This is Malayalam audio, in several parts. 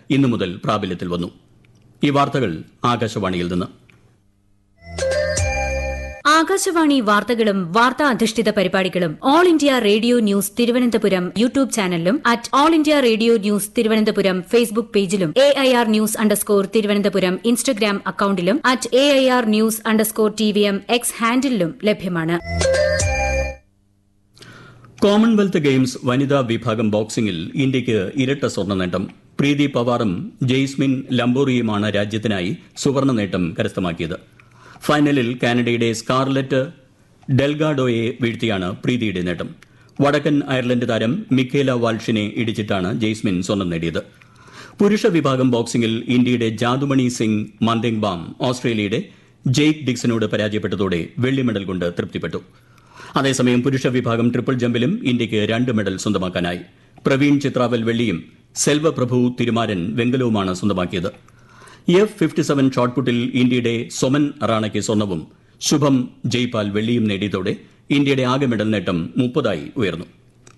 ഇന്നു മുതൽ പ്രാബല്യത്തിൽ വന്നു ഈ വാർത്തകൾ ആകാശവാണിയിൽ നിന്ന് ആകാശവാണി വാർത്തകളും വാർത്താ അധിഷ്ഠിത പരിപാടികളും All India Radio news Thiruvananthapuram YouTube ചാനലിലും at All India Radio news Thiruvananthapuram Facebook പേജിലും A I R news underscore Thiruvananthapuram Instagram അക്കൌണ്ടിലും at A I R news underscore T V M X ഹാൻഡിലും ലഭ്യമാണ് കോമൺവെൽത്ത് ഗെയിംസ് വനിതാ വിഭാഗം ബോക്സിംഗിൽ ഇന്ത്യയ്ക്ക് ഇരട്ട സ്വർണ്ണ നേട്ടം പ്രീതി പവാറും ജെയ്സ്മിൻ ലംബോറിയുമാണ് രാജ്യത്തിനായി സുവർണ്ണ നേട്ടം കരസ്ഥമാക്കിയത് ഫൈനലിൽ കാനഡയുടെ സ്കാർലറ്റ് ഡെൽഗാഡോയെ വീഴ്ത്തിയാണ് പ്രീതിയുടെ നേട്ടം വടക്കൻ അയർലൻഡ് താരം മിഖേല വാൾഷിനെ ഇടിച്ചിട്ടാണ് ജെയ്സ്മിൻ സ്വർണ്ണം നേടിയത് പുരുഷ വിഭാഗം ബോക്സിംഗിൽ ഇന്ത്യയുടെ ജാദുമണി സിംഗ് മന്ദേങ്ബാം ഓസ്ട്രേലിയയുടെ ജെയ്ക്ക് ഡിക്സനോട് പരാജയപ്പെട്ടതോടെ വെള്ളി മെഡൽ കൊണ്ട് തൃപ്തിപ്പെട്ടു അതേസമയം പുരുഷ വിഭാഗം ട്രിപ്പിൾ ജമ്പിലും ഇന്ത്യയ്ക്ക് രണ്ട് മെഡൽ സ്വന്തമാക്കാനായി പ്രവീൺ ചിത്രാവൽ വെള്ളിയും സെൽവപ്രഭു തിരുമാരൻ വെങ്കലവുമാണ് സ്വന്തമാക്കിയത് എഫ് ഫിഫ്റ്റി സെവൻ ഷോട്ട്പുട്ടിൽ ഇന്ത്യയുടെ സൊമൻ റാണയ്ക്ക് സ്വർണവും ശുഭം ജയ്പാൽ വെള്ളിയും നേടിയതോടെ ഇന്ത്യയുടെ ആകെ മെഡൽ നേട്ടം മുപ്പതായി ഉയർന്നു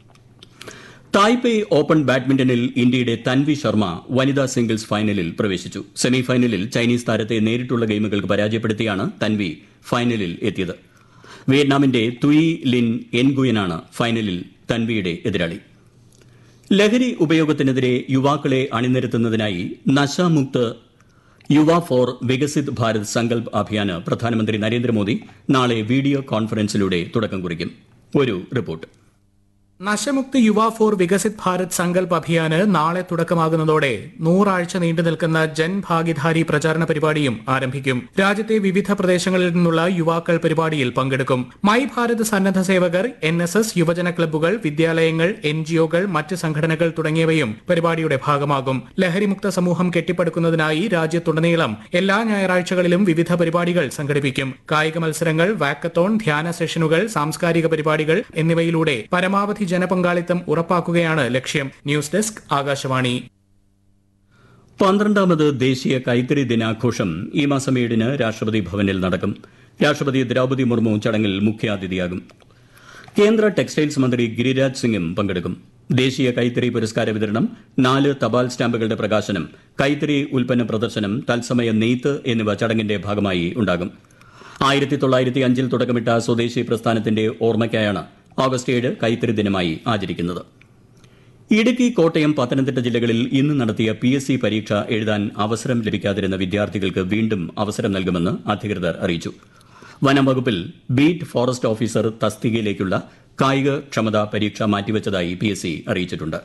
തായ്പേയ് ഓപ്പൺ ബാഡ്മിന്റണിൽ ഇന്ത്യയുടെ തൻവി ശർമ്മ വനിതാ സിംഗിൾസ് ഫൈനലിൽ പ്രവേശിച്ചു സെമിഫൈനലിൽ ചൈനീസ് താരത്തെ നേരിട്ടുള്ള ഗെയിമുകൾക്ക് പരാജയപ്പെടുത്തിയാണ് തൻവി ഫൈനലിൽ എത്തിയത് വിയറ്റ്നാമിന്റെ തുയി ലിൻ എൻഗുയനാണ് ഫൈനലിൽ തൻവിയുടെ എതിരാളി ലഹരി ഉപയോഗത്തിനെതിരെ യുവാക്കളെ അണിനിരത്തുന്നതിനായി നശാമുക്ത് യുവ ഫോർ വികസിത് ഭാരത് സങ്കൽപ് അഭിയാന് പ്രധാനമന്ത്രി നരേന്ദ്രമോദി നാളെ വീഡിയോ കോൺഫറൻസിലൂടെ തുടക്കം കുറിക്കും ഒരു റിപ്പോർട്ട് നശമുക്തി യുവ ഫോർ വികസിത് ഭാരത് സങ്കൽപ് അഭിയാന് നാളെ തുടക്കമാകുന്നതോടെ നൂറാഴ്ച നീണ്ടു നിൽക്കുന്ന ജൻ ഭാഗിധാരി പ്രചാരണ പരിപാടിയും ആരംഭിക്കും രാജ്യത്തെ വിവിധ പ്രദേശങ്ങളിൽ നിന്നുള്ള യുവാക്കൾ പരിപാടിയിൽ പങ്കെടുക്കും മൈ ഭാരത് സന്നദ്ധ സേവകർ എൻ എസ് എസ് യുവജന ക്ലബ്ബുകൾ വിദ്യാലയങ്ങൾ എൻ ജിഒകൾ മറ്റ് സംഘടനകൾ തുടങ്ങിയവയും പരിപാടിയുടെ ഭാഗമാകും ലഹരിമുക്ത സമൂഹം കെട്ടിപ്പടുക്കുന്നതിനായി രാജ്യത്തുടനീളം എല്ലാ ഞായറാഴ്ചകളിലും വിവിധ പരിപാടികൾ സംഘടിപ്പിക്കും കായിക മത്സരങ്ങൾ വാക്കത്തോൺ ധ്യാന സെഷനുകൾ സാംസ്കാരിക പരിപാടികൾ എന്നിവയിലൂടെ പരമാവധി ജനപങ്കാളിത്തം ഉറപ്പാക്കുകയാണ് ലക്ഷ്യം ന്യൂസ് ഡെസ്ക് ആകാശവാണി പന്ത്രണ്ടാമത് ദേശീയ കൈത്തറി ദിനാഘോഷം ഈ മാസം ഏഴിന് രാഷ്ട്രപതി ഭവനിൽ നടക്കും രാഷ്ട്രപതി ദ്രൌപതി മുർമു ചടങ്ങിൽ മുഖ്യാതിഥിയാകും കേന്ദ്ര ടെക്സ്റ്റൈൽസ് മന്ത്രി ഗിരിരാജ് സിംഗും പങ്കെടുക്കും ദേശീയ കൈത്തറി പുരസ്കാര വിതരണം നാല് തപാൽ സ്റ്റാമ്പുകളുടെ പ്രകാശനം കൈത്തറി ഉൽപ്പന്ന പ്രദർശനം തത്സമയ നെയ്ത്ത് എന്നിവ ചടങ്ങിന്റെ ഭാഗമായി ഉണ്ടാകും ആയിരത്തി തൊള്ളായിരത്തി അഞ്ചിൽ തുടക്കമിട്ട സ്വദേശി പ്രസ്ഥാനത്തിന്റെ ഓർമ്മയ്ക്കായാണ് ഓഗസ്റ്റ് ഏഴ് കൈത്തറി ദിനമായി ആചരിക്കുന്നത് ഇടുക്കി കോട്ടയം പത്തനംതിട്ട ജില്ലകളിൽ ഇന്ന് നടത്തിയ പി എസ് സി പരീക്ഷ എഴുതാൻ അവസരം ലഭിക്കാതിരുന്ന വിദ്യാർത്ഥികൾക്ക് വീണ്ടും അവസരം നൽകുമെന്ന് അധികൃതർ അറിയിച്ചു വനം വകുപ്പിൽ ബീറ്റ് ഫോറസ്റ്റ് ഓഫീസർ തസ്തികയിലേക്കുള്ള കായിക ക്ഷമതാ പരീക്ഷ മാറ്റിവച്ചതായി പി എസ് സി അറിയിച്ചിട്ടുണ്ട്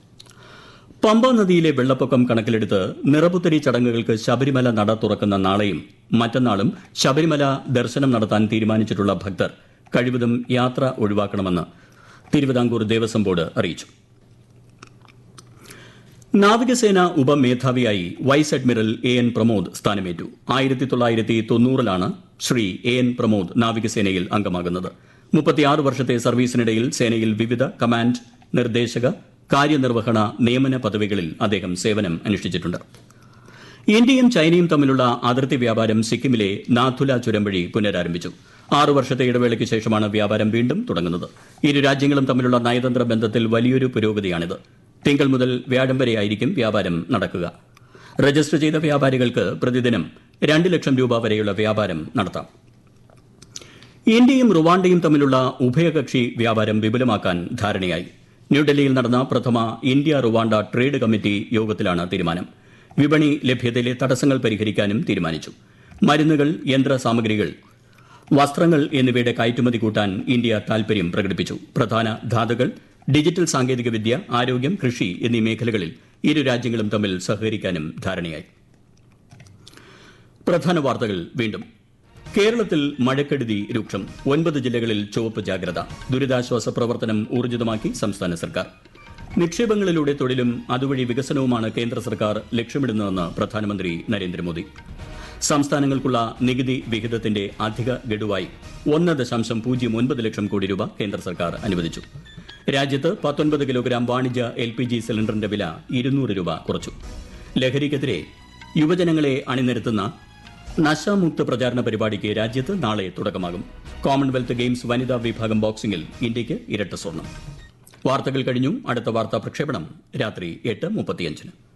പമ്പ നദിയിലെ വെള്ളപ്പൊക്കം കണക്കിലെടുത്ത് നിറപുത്തരി ചടങ്ങുകൾക്ക് ശബരിമല നട തുറക്കുന്ന നാളെയും മറ്റന്നാളും ശബരിമല ദർശനം നടത്താൻ തീരുമാനിച്ചിട്ടുള്ള ഭക്തർ കഴിവതും യാത്ര ഒഴിവാക്കണമെന്ന് തിരുവിതാംകൂർ ദേവസ്വം ബോർഡ് അറിയിച്ചു നാവികസേന ഉപമേധാവിയായി vice admiral A N Pramod സ്ഥാനമേറ്റു ആയിരത്തി തൊള്ളായിരത്തി തൊണ്ണൂറിലാണ് ശ്രീ എ എൻ പ്രമോദ് നാവികസേനയിൽ അംഗമാകുന്നത് മുപ്പത്തിയാറ് വർഷത്തെ സർവീസിനിടയിൽ സേനയിൽ വിവിധ കമാൻഡ് നിർദ്ദേശക കാര്യനിർവഹണ നിയമന പദവികളിൽ അദ്ദേഹം സേവനം അനുഷ്ഠിച്ചിട്ടുണ്ട് ഇന്ത്യയും ചൈനയും തമ്മിലുള്ള അതിർത്തി വ്യാപാരം സിക്കിമിലെ നാഥുല ചുരം വഴി പുനരാരംഭിച്ചു ആറു വർഷത്തെ ഇടവേളയ്ക്ക് ശേഷമാണ് വ്യാപാരം വീണ്ടും തുടങ്ങുന്നത് ഇരു രാജ്യങ്ങളും തമ്മിലുള്ള നയതന്ത്ര ബന്ധത്തിൽ വലിയൊരു പുരോഗതിയാണിത് തിങ്കൾ മുതൽ വ്യാഴം വരെയായിരിക്കും വ്യാപാരം നടക്കുക രജിസ്റ്റർ ചെയ്ത വ്യാപാരികൾക്ക് പ്രതിദിനം രണ്ട് ലക്ഷം രൂപ വരെയുള്ള വ്യാപാരം നടത്താം ഇന്ത്യയും റുവാണ്ടയും തമ്മിലുള്ള ഉഭയകക്ഷി വ്യാപാരം വിപുലമാക്കാൻ ധാരണയായി ന്യൂഡൽഹിയിൽ നടന്ന പ്രഥമ ഇന്ത്യ റുവാണ്ട ട്രേഡ് കമ്മിറ്റി യോഗത്തിലാണ് തീരുമാനം വിപണി ലഭ്യതയിലെ തടസ്സങ്ങൾ പരിഹരിക്കാനും തീരുമാനിച്ചു മരുന്നുകൾ യന്ത്ര സാമഗ്രികൾ വസ്ത്രങ്ങൾ എന്നിവയുടെ കയറ്റുമതി കൂട്ടാൻ ഇന്ത്യ താൽപര്യം പ്രകടിപ്പിച്ചു പ്രധാന ധാതുകൾ ഡിജിറ്റൽ സാങ്കേതികവിദ്യ ആരോഗ്യം കൃഷി എന്നീ മേഖലകളിൽ ഇരു രാജ്യങ്ങളും തമ്മിൽ സഹകരിക്കാനും ധാരണയായി പ്രധാന വാർത്തകൾ വീണ്ടും കേരളത്തിൽ മഴക്കെടുതി രൂക്ഷം ഒൻപത് ജില്ലകളിൽ ചുവപ്പ് ജാഗ്രത ദുരിതാശ്വാസ പ്രവർത്തനം ഊർജിതമാക്കി സംസ്ഥാന സർക്കാർ നിക്ഷേപങ്ങളിലൂടെ തൊഴിലും അതുവഴി വികസനവുമാണ് കേന്ദ്ര സർക്കാർ ലക്ഷ്യമിടുന്നതെന്ന് പ്രധാനമന്ത്രി നരേന്ദ്രമോദി സംസ്ഥാനങ്ങൾക്കുള്ള നികുതി വിഹിതത്തിന്റെ അധിക ഗഡുവായി ഒന്ന് ദശാംശം പൂജ്യം ഒൻപത് ലക്ഷം കോടി രൂപ കേന്ദ്ര സർക്കാർ അനുവദിച്ചു രാജ്യത്ത് പത്തൊൻപത് കിലോഗ്രാം വാണിജ്യ എൽ പി ജി സിലിണ്ടറിന്റെ വില ഇരുന്നൂറ് രൂപ കുറച്ചു ലഹരിക്കെതിരെ യുവജനങ്ങളെ അണിനിരത്തുന്ന നശാമുക്ത പ്രചാരണ പരിപാടിക്ക് രാജ്യത്ത് നാളെ തുടക്കമാകും കോമൺവെൽത്ത് ഗെയിംസ് വനിതാ വിഭാഗം ബോക്സിംഗിൽ ഇന്ത്യയ്ക്ക് ഇരട്ട സ്വർണം വാർത്തകൾ കഴിഞ്ഞു അടുത്ത വാർത്താ പ്രക്ഷേപണം രാത്രി എട്ട് മുപ്പത്തിയഞ്ചിന്